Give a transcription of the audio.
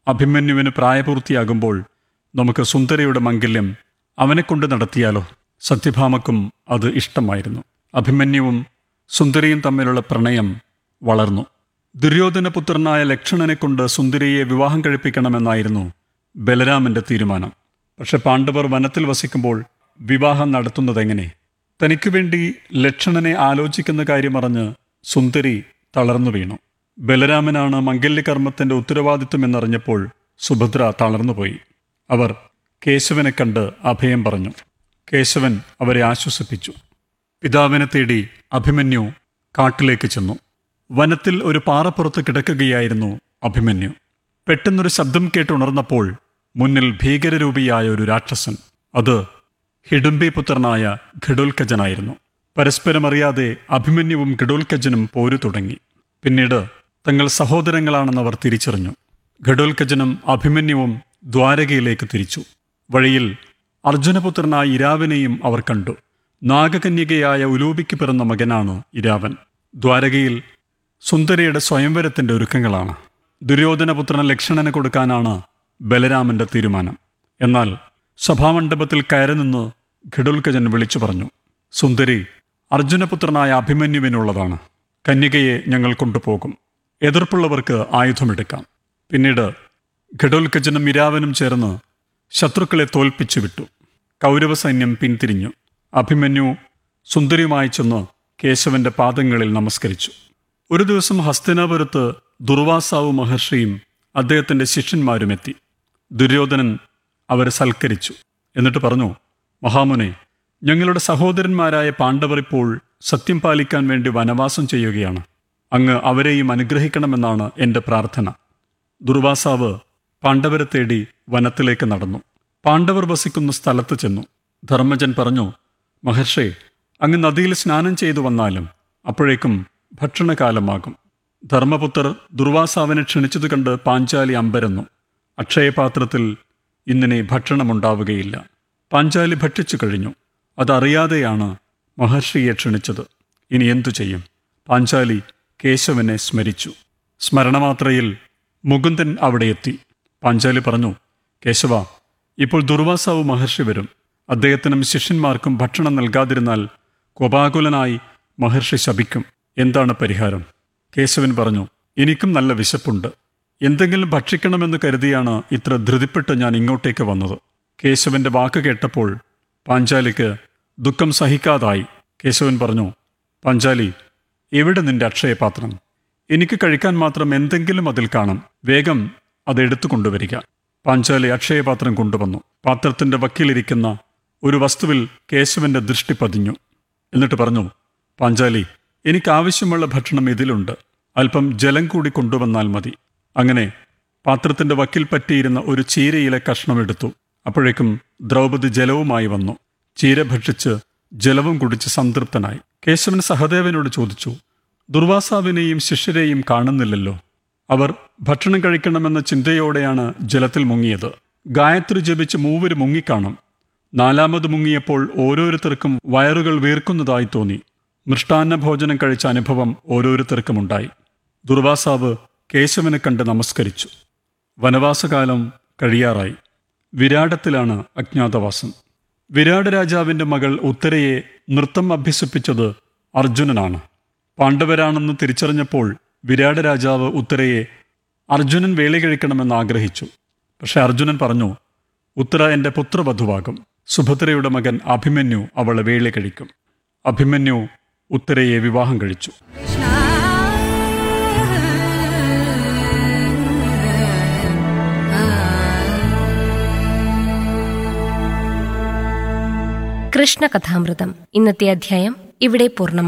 അഭിമന്യുവിന് പ്രായപൂർത്തിയാകുമ്പോൾ നമുക്ക് സുന്ദരയുടെ മംഗല്യം അവനെ കൊണ്ട് നടത്തിയാലോ സത്യഭാമക്കും അത് ഇഷ്ടമായിരുന്നു അഭിമന്യുവും സുന്ദരിയും തമ്മിലുള്ള പ്രണയം വളർന്നു ദുര്യോധനപുത്രനായ ലക്ഷണനെ കൊണ്ട് സുന്ദരിയെ വിവാഹം കഴിപ്പിക്കണമെന്നായിരുന്നു ബലരാമന്റെ തീരുമാനം പക്ഷെ പാണ്ഡവർ വനത്തിൽ വസിക്കുമ്പോൾ വിവാഹം നടത്തുന്നതെങ്ങനെ തനിക്കു വേണ്ടി ലക്ഷണനെ ആലോചിക്കുന്ന കാര്യമറിഞ്ഞ് സുന്ദരി തളർന്നു വീണു ബലരാമനാണ് മംഗല്യകർമ്മത്തിന്റെ ഉത്തരവാദിത്വം എന്നറിഞ്ഞപ്പോൾ സുഭദ്ര തളർന്നുപോയി അവർ കേശവനെ കണ്ട് അഭയം പറഞ്ഞു കേശവൻ അവരെ ആശ്വസിപ്പിച്ചു പിതാവിനെ തേടി അഭിമന്യു കാട്ടിലേക്ക് ചെന്നു വനത്തിൽ ഒരു പാറപ്പുറത്ത് കിടക്കുകയായിരുന്നു അഭിമന്യു പെട്ടെന്നൊരു ശബ്ദം കേട്ടുണർന്നപ്പോൾ മുന്നിൽ ഭീകരരൂപിയായ ഒരു രാക്ഷസൻ അത് ഹിഡുംബി പുത്രനായ ഘടോൽക്കജനായിരുന്നു പരസ്പരമറിയാതെ അഭിമന്യുവും ഘടോൽക്കജനും പോരു തുടങ്ങി പിന്നീട് തങ്ങൾ സഹോദരങ്ങളാണെന്നവർ തിരിച്ചറിഞ്ഞു ഘടോൽക്കജനും അഭിമന്യുവും ദ്വാരകയിലേക്ക് തിരിച്ചു വഴിയിൽ അർജുനപുത്രനായ ഇരാവനെയും അവർ കണ്ടു നാഗകന്യകയായ ഉലൂപിക്ക് പിറന്ന മകനാണ് ഇരാവൻ ദ്വാരകയിൽ സുന്ദരിയുടെ സ്വയംവരത്തിന്റെ ഒരുക്കങ്ങളാണ് ദുര്യോധനപുത്രന് ലക്ഷണന് കൊടുക്കാനാണ് ബലരാമന്റെ തീരുമാനം എന്നാൽ സഭാമണ്ഡപത്തിൽ കയറി നിന്ന് ഘടോൽക്കജൻ വിളിച്ചു പറഞ്ഞു സുന്ദരി അർജുനപുത്രനായ അഭിമന്യുവിനുള്ളതാണ് കന്യകയെ ഞങ്ങൾ കൊണ്ടുപോകും എതിർപ്പുള്ളവർക്ക് ആയുധമെടുക്കാം പിന്നീട് ഘടോൽക്കജനും ഇരാവനും ചേർന്ന് ശത്രുക്കളെ തോൽപ്പിച്ചു വിട്ടു കൗരവ സൈന്യം പിന്തിരിഞ്ഞു അഭിമന്യു സുന്ദരിയുമായി ചെന്ന് കേശവന്റെ പാദങ്ങളിൽ നമസ്കരിച്ചു ഒരു ദിവസം ഹസ്തിനാപുരത്ത് ദുർവാസാവു മഹർഷിയും അദ്ദേഹത്തിന്റെ ശിഷ്യന്മാരും എത്തി ദുര്യോധനൻ അവരെ സൽക്കരിച്ചു എന്നിട്ട് പറഞ്ഞു മഹാമുനെ ഞങ്ങളുടെ സഹോദരന്മാരായ പാണ്ഡവർ ഇപ്പോൾ സത്യം പാലിക്കാൻ വേണ്ടി വനവാസം ചെയ്യുകയാണ് അങ്ങ് അവരെയും അനുഗ്രഹിക്കണമെന്നാണ് എൻ്റെ പ്രാർത്ഥന ദുർവാസാവ് പാണ്ഡവരെ തേടി വനത്തിലേക്ക് നടന്നു പാണ്ഡവർ വസിക്കുന്ന സ്ഥലത്ത് ചെന്നു ധർമ്മജൻ പറഞ്ഞു മഹർഷേ അങ്ങ് നദിയിൽ സ്നാനം ചെയ്തു വന്നാലും അപ്പോഴേക്കും ഭക്ഷണകാലമാകും ധർമ്മപുത്രർ ദുർവാസാവിനെ ക്ഷണിച്ചത് കണ്ട് പാഞ്ചാലി അമ്പരന്നു അക്ഷയപാത്രത്തിൽ ഇന്നിനെ ഭക്ഷണമുണ്ടാവുകയില്ല പാഞ്ചാലി ഭക്ഷിച്ചു കഴിഞ്ഞു അതറിയാതെയാണ് മഹർഷിയെ ക്ഷണിച്ചത് ഇനി എന്തു ചെയ്യും പാഞ്ചാലി കേശവനെ സ്മരിച്ചു സ്മരണമാത്രയിൽ മുകുന്ദൻ അവിടെ എത്തി പാഞ്ചാലി പറഞ്ഞു കേശവ ഇപ്പോൾ ദുർവാസാവ് മഹർഷി വരും അദ്ദേഹത്തിനും ശിഷ്യന്മാർക്കും ഭക്ഷണം നൽകാതിരുന്നാൽ കോപാകുലനായി മഹർഷി ശപിക്കും എന്താണ് പരിഹാരം കേശവൻ പറഞ്ഞു എനിക്കും നല്ല വിശപ്പുണ്ട് എന്തെങ്കിലും ഭക്ഷിക്കണമെന്ന് കരുതിയാണ് ഇത്ര ധൃതിപ്പെട്ട് ഞാൻ ഇങ്ങോട്ടേക്ക് വന്നത് കേശവന്റെ വാക്ക് കേട്ടപ്പോൾ പാഞ്ചാലിക്ക് ദുഃഖം സഹിക്കാതായി കേശവൻ പറഞ്ഞു പാഞ്ചാലി എവിടെ നിന്റെ അക്ഷയപാത്രം എനിക്ക് കഴിക്കാൻ മാത്രം എന്തെങ്കിലും അതിൽ കാണും വേഗം അത് എടുത്തു കൊണ്ടുവരിക പാഞ്ചാലി അക്ഷയപാത്രം കൊണ്ടുവന്നു പാത്രത്തിന്റെ വക്കിലിരിക്കുന്ന ഒരു വസ്തുവിൽ കേശവന്റെ ദൃഷ്ടി പതിഞ്ഞു എന്നിട്ട് പറഞ്ഞു പാഞ്ചാലി എനിക്ക് ആവശ്യമുള്ള ഭക്ഷണം ഇതിലുണ്ട് അല്പം ജലം കൂടി കൊണ്ടുവന്നാൽ മതി അങ്ങനെ പാത്രത്തിന്റെ വക്കിൽ പറ്റിയിരുന്ന ഒരു ചീരയിലെ കഷ്ണം എടുത്തു അപ്പോഴേക്കും ദ്രൗപദി ജലവുമായി വന്നു ചീര ഭക്ഷിച്ച് ജലവും കുടിച്ച് സംതൃപ്തനായി കേശവൻ സഹദേവനോട് ചോദിച്ചു ദുർവാസാവിനെയും ശിഷ്യരെയും കാണുന്നില്ലല്ലോ അവർ ഭക്ഷണം കഴിക്കണമെന്ന ചിന്തയോടെയാണ് ജലത്തിൽ മുങ്ങിയത് ഗായത്രി ജപിച്ച് മൂവര് മുങ്ങിക്കാണും നാലാമത് മുങ്ങിയപ്പോൾ ഓരോരുത്തർക്കും വയറുകൾ വീർക്കുന്നതായി തോന്നി മൃഷ്ടാന്ന ഭോജനം കഴിച്ച അനുഭവം ഓരോരുത്തർക്കുമുണ്ടായി ദുർവാസാവ് കേശവനെ കണ്ട് നമസ്കരിച്ചു വനവാസകാലം കഴിയാറായി വിരാടത്തിലാണ് അജ്ഞാതവാസം വിരാട് രാജാവിന്റെ മകൾ ഉത്തരയെ നൃത്തം അഭ്യസിപ്പിച്ചത് അർജുനനാണ് പാണ്ഡവരാണെന്ന് തിരിച്ചറിഞ്ഞപ്പോൾ വിരാട് രാജാവ് ഉത്തരയെ അർജുനൻ വേളി കഴിക്കണമെന്ന് ആഗ്രഹിച്ചു പക്ഷെ അർജുനൻ പറഞ്ഞു ഉത്തര എൻ്റെ പുത്രവധുവാകും സുഭദ്രയുടെ മകൻ അഭിമന്യു അവളെ വേളി കഴിക്കും അഭിമന്യു ഉത്തരയെ വിവാഹം കഴിച്ചു കൃഷ്ണകഥാമൃതം ഇന്നത്തെ അധ്യായം ഇവിടെ പൂർണ്ണമായി